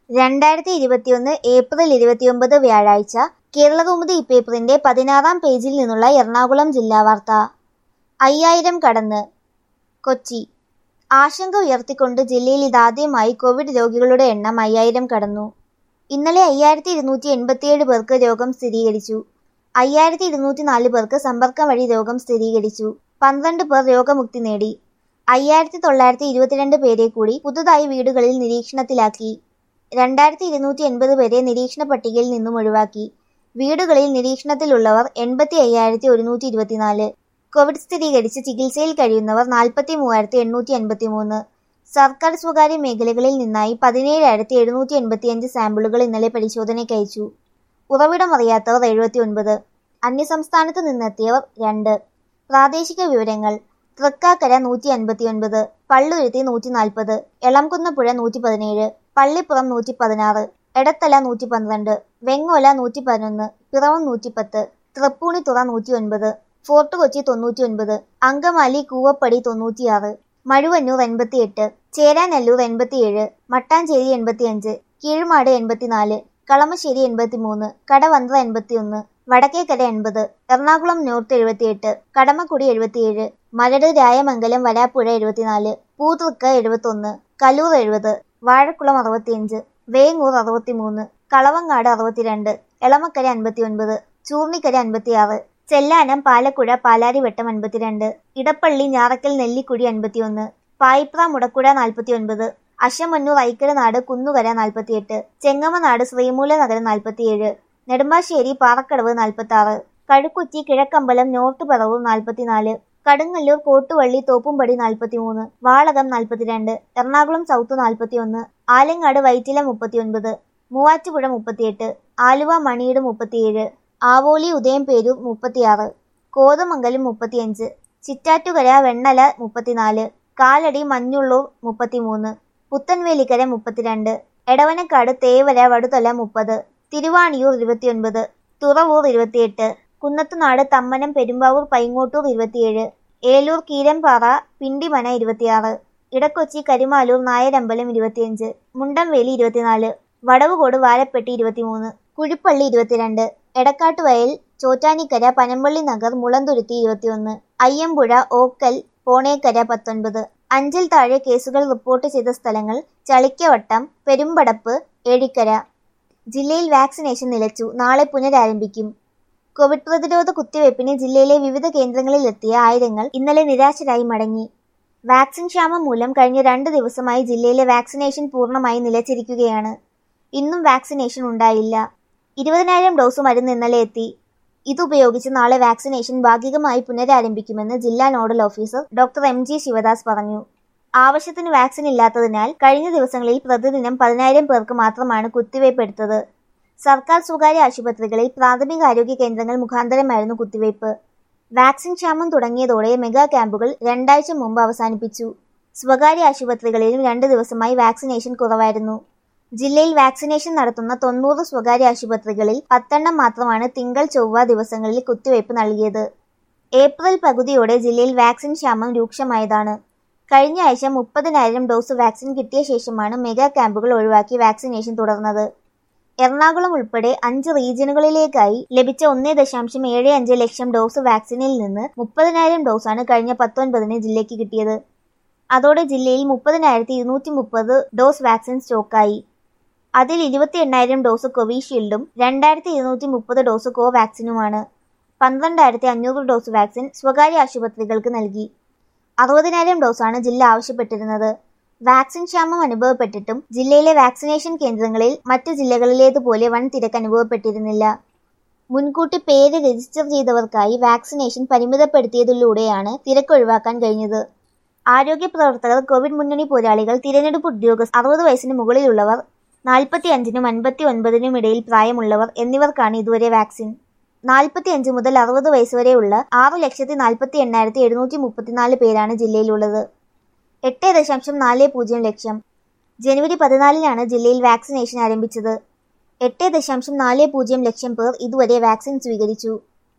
രണ്ടായിരത്തി ഇരുപത്തിയൊന്ന് ഏപ്രിൽ ഇരുപത്തിയൊമ്പത് വ്യാഴാഴ്ച കേരളകൗമുദി ഇപ്പേപ്പറിന്റെ പതിനാറാം പേജിൽ നിന്നുള്ള എറണാകുളം ജില്ലാ വാർത്ത അയ്യായിരം കടന്ന് കൊച്ചി ആശങ്ക ഉയർത്തിക്കൊണ്ട് ജില്ലയിൽ ഇതാദ്യമായി കോവിഡ് രോഗികളുടെ എണ്ണം അയ്യായിരം കടന്നു ഇന്നലെ അയ്യായിരത്തി ഇരുന്നൂറ്റി എൺപത്തിയേഴ് പേർക്ക് രോഗം സ്ഥിരീകരിച്ചു അയ്യായിരത്തി ഇരുന്നൂറ്റി നാല് പേർക്ക് സമ്പർക്കം വഴി രോഗം സ്ഥിരീകരിച്ചു പന്ത്രണ്ട് പേർ രോഗമുക്തി നേടി അയ്യായിരത്തി തൊള്ളായിരത്തി ഇരുപത്തിരണ്ട് പേരെ കൂടി പുതുതായി വീടുകളിൽ നിരീക്ഷണത്തിലാക്കി രണ്ടായിരത്തി ഇരുന്നൂറ്റി എൺപത് പേരെ നിരീക്ഷണ പട്ടികയിൽ നിന്നും ഒഴിവാക്കി വീടുകളിൽ നിരീക്ഷണത്തിലുള്ളവർ എൺപത്തി അയ്യായിരത്തി ഒരുന്നൂറ്റി ഇരുപത്തിനാല് കോവിഡ് സ്ഥിരീകരിച്ച് ചികിത്സയിൽ കഴിയുന്നവർ നാൽപ്പത്തി മൂവായിരത്തി എണ്ണൂറ്റി അൻപത്തി മൂന്ന് സർക്കാർ സ്വകാര്യ മേഖലകളിൽ നിന്നായി പതിനേഴായിരത്തി എഴുന്നൂറ്റി എൺപത്തിയഞ്ച് സാമ്പിളുകൾ ഇന്നലെ പരിശോധനയ്ക്ക് അയച്ചു ഉറവിടമറിയാത്തവർ എഴുപത്തി ഒൻപത് അന്യസംസ്ഥാനത്ത് നിന്നെത്തിയവർ രണ്ട് പ്രാദേശിക വിവരങ്ങൾ തൃക്കാക്കര നൂറ്റി അൻപത്തിയൊൻപത് പള്ളുരുത്തി നൂറ്റി നാൽപ്പത് എളംകുന്നപ്പുഴ നൂറ്റി പതിനേഴ് പള്ളിപ്പുറം നൂറ്റി പതിനാറ് എടത്തല നൂറ്റി പന്ത്രണ്ട് വെങ്ങോല നൂറ്റി പതിനൊന്ന് പിറവം നൂറ്റിപ്പത്ത് തൃപ്പൂണിത്തുറ നൂറ്റി ഒൻപത് ഫോർട്ട് കൊച്ചി തൊണ്ണൂറ്റി ഒൻപത് അങ്കമാലി കൂവപ്പടി തൊണ്ണൂറ്റിയാറ് മഴുവന്നൂർ എൺപത്തിയെട്ട് ചേരാനെല്ലൂർ എൺപത്തിയേഴ് മട്ടാഞ്ചേരി എൺപത്തിയഞ്ച് കീഴ്മാട് എൺപത്തിനാല് കളമശ്ശേരി എൺപത്തിമൂന്ന് കടവന്ത്ര എൺപത്തിയൊന്ന് വടക്കേക്കര എൺപത് എറണാകുളം നോർത്ത് എഴുപത്തിയെട്ട് കടമക്കുടി എഴുപത്തിയേഴ് മരട് രായമംഗലം വരാപ്പുഴ എഴുപത്തിനാല് പൂതൃക്ക എഴുപത്തൊന്ന് കലൂർ എഴുപത് വാഴക്കുളം അറുപത്തിയഞ്ച് വേങ്ങൂർ അറുപത്തിമൂന്ന് കളവങ്ങാട് അറുപത്തിരണ്ട് എളമക്കര അൻപത്തിയൊൻപത് ചൂർണിക്കര അൻപത്തിയാറ് ചെല്ലാനം പാലക്കുഴ പാലാരിവട്ടം അൻപത്തിരണ്ട് ഇടപ്പള്ളി ഞാറക്കൽ നെല്ലിക്കുഴി അൻപത്തിയൊന്ന് പായിപ്ര മുടക്കുഴ നാൽപ്പത്തിയൊൻപത് അശമന്നൂർ ഐക്കരനാട് കുന്നുകര നാൽപ്പത്തിയെട്ട് ചെങ്ങമനാട് ശ്രീമൂല നഗരം നാൽപ്പത്തിയേഴ് നെടുമ്പാശ്ശേരി പാറക്കടവ് നാൽപ്പത്തി ആറ് കഴുക്കുറ്റി കിഴക്കമ്പലം നോർത്ത് പറവൂർ നാൽപ്പത്തിനാല് കടുങ്ങല്ലൂർ കോട്ടുവള്ളി തോപ്പുംപടി നാൽപ്പത്തിമൂന്ന് വാളകം നാൽപ്പത്തിരണ്ട് എറണാകുളം സൗത്ത് നാൽപ്പത്തിയൊന്ന് ആലങ്ങാട് വൈറ്റില മുപ്പത്തിയൊൻപത് മൂവാറ്റുപുഴ മുപ്പത്തിയെട്ട് ആലുവ മണിയുടെ മുപ്പത്തിയേഴ് ആവോലി ഉദയംപേരൂർ മുപ്പത്തിയാറ് കോതമംഗലം മുപ്പത്തിയഞ്ച് ചിറ്റാറ്റുകര വെണ്ണല മുപ്പത്തിനാല് കാലടി മഞ്ഞുള്ളൂർ മുപ്പത്തിമൂന്ന് പുത്തൻവേലിക്കര മുപ്പത്തിരണ്ട് എടവനക്കാട് തേവര വടുതല മുപ്പത് തിരുവാണിയൂർ ഇരുപത്തിയൊൻപത് തുറവൂർ ഇരുപത്തിയെട്ട് കുന്നത്തുനാട് തമ്മനം പെരുമ്പാവൂർ പൈങ്ങോട്ടൂർ ഇരുപത്തിയേഴ് ഏലൂർ കീരമ്പാറ പിണ്ടിമന ഇരുപത്തിയാറ് ഇടക്കൊച്ചി കരിമാലൂർ നായരമ്പലം ഇരുപത്തിയഞ്ച് മുണ്ടംവേലി ഇരുപത്തിനാല് വടവുകോട് വാരപ്പെട്ടി ഇരുപത്തിമൂന്ന് കുഴിപ്പള്ളി ഇരുപത്തിരണ്ട് എടക്കാട്ടുവയൽ ചോറ്റാനിക്കര പനമ്പള്ളി നഗർ മുളന്തുരുത്തി ഇരുപത്തിയൊന്ന് അയ്യമ്പുഴ ഓക്കൽ പോണേക്കര പത്തൊൻപത് അഞ്ചിൽ താഴെ കേസുകൾ റിപ്പോർട്ട് ചെയ്ത സ്ഥലങ്ങൾ ചളിക്കവട്ടം പെരുമ്പടപ്പ് ഏഴിക്കര ജില്ലയിൽ വാക്സിനേഷൻ നിലച്ചു നാളെ പുനരാരംഭിക്കും കോവിഡ് പ്രതിരോധ കുത്തിവയ്പ്പിന് ജില്ലയിലെ വിവിധ കേന്ദ്രങ്ങളിലെത്തിയ ആയിരങ്ങൾ ഇന്നലെ നിരാശരായി മടങ്ങി വാക്സിൻ ക്ഷാമം മൂലം കഴിഞ്ഞ രണ്ട് ദിവസമായി ജില്ലയിലെ വാക്സിനേഷൻ പൂർണ്ണമായി നിലച്ചിരിക്കുകയാണ് ഇന്നും വാക്സിനേഷൻ ഉണ്ടായില്ല ഇരുപതിനായിരം ഡോസ് മരുന്ന് ഇന്നലെ എത്തി ഇതുപയോഗിച്ച് നാളെ വാക്സിനേഷൻ ഭാഗികമായി പുനരാരംഭിക്കുമെന്ന് ജില്ലാ nodal officer doctor M G Sivadas പറഞ്ഞു ആവശ്യത്തിന് വാക്സിൻ ഇല്ലാത്തതിനാൽ കഴിഞ്ഞ ദിവസങ്ങളിൽ പ്രതിദിനം പതിനായിരം പേർക്ക് മാത്രമാണ് കുത്തിവയ്പ് എടുത്തത് സർക്കാർ സ്വകാര്യ ആശുപത്രികളിൽ പ്രാഥമികാരോഗ്യ കേന്ദ്രങ്ങൾ മുഖാന്തരമായിരുന്നു കുത്തിവയ്പ് വാക്സിൻ ക്ഷാമം തുടങ്ങിയതോടെ മെഗാ ക്യാമ്പുകൾ രണ്ടാഴ്ച മുമ്പ് അവസാനിപ്പിച്ചു സ്വകാര്യ ആശുപത്രികളിലും രണ്ട് ദിവസമായി വാക്സിനേഷൻ കുറവായിരുന്നു ജില്ലയിൽ വാക്സിനേഷൻ നടത്തുന്ന തൊണ്ണൂറ് സ്വകാര്യ ആശുപത്രികളിൽ പത്തെണ്ണം മാത്രമാണ് തിങ്കൾ ചൊവ്വ ദിവസങ്ങളിൽ കുത്തിവയ്പ് നൽകിയത് ഏപ്രിൽ പകുതിയോടെ ജില്ലയിൽ വാക്സിൻ ക്ഷാമം രൂക്ഷമായതാണ് കഴിഞ്ഞ ആഴ്ച മുപ്പതിനായിരം ഡോസ് വാക്സിൻ കിട്ടിയ ശേഷമാണ് മെഗാ ക്യാമ്പുകൾ ഒഴിവാക്കി വാക്സിനേഷൻ തുടർന്നത് എറണാകുളം ഉൾപ്പെടെ അഞ്ച് റീജിയനുകളിലേക്കായി ലഭിച്ച ഒന്നേ ദശാംശം ഏഴ് അഞ്ച് ലക്ഷം ഡോസ് വാക്സിനിൽ നിന്ന് മുപ്പതിനായിരം ഡോസാണ് കഴിഞ്ഞ പത്തൊൻപതിന് ജില്ലയ്ക്ക് കിട്ടിയത് അതോടെ ജില്ലയിൽ മുപ്പതിനായിരത്തി ഇരുന്നൂറ്റി മുപ്പത് ഡോസ് വാക്സിൻ സ്റ്റോക്കായി അതിൽ ഇരുപത്തി എണ്ണായിരം ഡോസ് കോവിഷീൽഡും രണ്ടായിരത്തി ഇരുന്നൂറ്റി മുപ്പത് ഡോസ് കോവാക്സിനുമാണ് പന്ത്രണ്ടായിരത്തി അഞ്ഞൂറ് ഡോസ് വാക്സിൻ സ്വകാര്യ ആശുപത്രികൾക്ക് നൽകി അറുപതിനായിരം ഡോസാണ് ജില്ല ആവശ്യപ്പെട്ടിരുന്നത് വാക്സിൻ ക്ഷാമം അനുഭവപ്പെട്ടിട്ടും ജില്ലയിലെ വാക്സിനേഷൻ കേന്ദ്രങ്ങളിൽ മറ്റു ജില്ലകളിലേതുപോലെ വൻ തിരക്ക് അനുഭവപ്പെട്ടിരുന്നില്ല മുൻകൂട്ടി പേര് രജിസ്റ്റർ ചെയ്തവർക്കായി വാക്സിനേഷൻ പരിമിതപ്പെടുത്തിയതിലൂടെയാണ് തിരക്ക് ഒഴിവാക്കാൻ കഴിഞ്ഞത് ആരോഗ്യ പ്രവർത്തകർ കോവിഡ് മുന്നണി പോരാളികൾ തിരഞ്ഞെടുപ്പ് ഉദ്യോഗസ്ഥർ അറുപത് വയസ്സിന് മുകളിലുള്ളവർ നാൽപ്പത്തി അഞ്ചിനും അൻപത്തി ഒൻപതിനും ഇടയിൽ പ്രായമുള്ളവർ എന്നിവർക്കാണ് ഇതുവരെ വാക്സിൻ നാൽപ്പത്തി അഞ്ച് മുതൽ അറുപത് വയസ്സുവരെയുള്ള ആറ് ലക്ഷത്തി നാൽപ്പത്തി എണ്ണായിരത്തി എഴുന്നൂറ്റി മുപ്പത്തിനാല് പേരാണ് ജില്ലയിലുള്ളത് എട്ട് ദശാംശം നാല് പൂജ്യം ലക്ഷം ജനുവരി പതിനാലിനാണ് ജില്ലയിൽ വാക്സിനേഷൻ ആരംഭിച്ചത് എട്ട് ദശാംശം നാല് പൂജ്യം ലക്ഷം പേർ ഇതുവരെ വാക്സിൻ സ്വീകരിച്ചു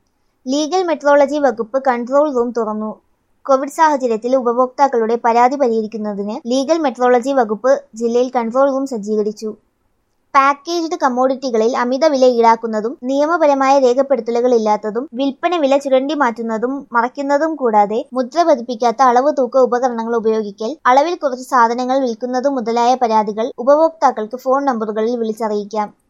ലീഗൽ മെട്രോളജി വകുപ്പ് കൺട്രോൾ റൂം തുറന്നു കോവിഡ് സാഹചര്യത്തിൽ ഉപഭോക്താക്കളുടെ പരാതി പരിഹരിക്കുന്നതിന് ലീഗൽ മെട്രോളജി വകുപ്പ് ജില്ലയിൽ കൺട്രോൾ റൂം സജ്ജീകരിച്ചു പാക്കേജ്ഡ് കമ്മോഡിറ്റികളിൽ അമിത വില ഈടാക്കുന്നതും നിയമപരമായ രേഖപ്പെടുത്തലുകളില്ലാത്തതും വിൽപ്പന വില ചുരണ്ടി മാറ്റുന്നതും മറയ്ക്കുന്നതും കൂടാതെ മുദ്ര പതിപ്പിക്കാത്ത അളവ് തൂക്ക ഉപകരണങ്ങൾ ഉപയോഗിക്കൽ അളവിൽ കുറച്ച് സാധനങ്ങൾ വിൽക്കുന്നതും മുതലായ പരാതികൾ ഉപഭോക്താക്കൾക്ക് ഫോൺ നമ്പറുകളിൽ വിളിച്ചറിയിക്കാം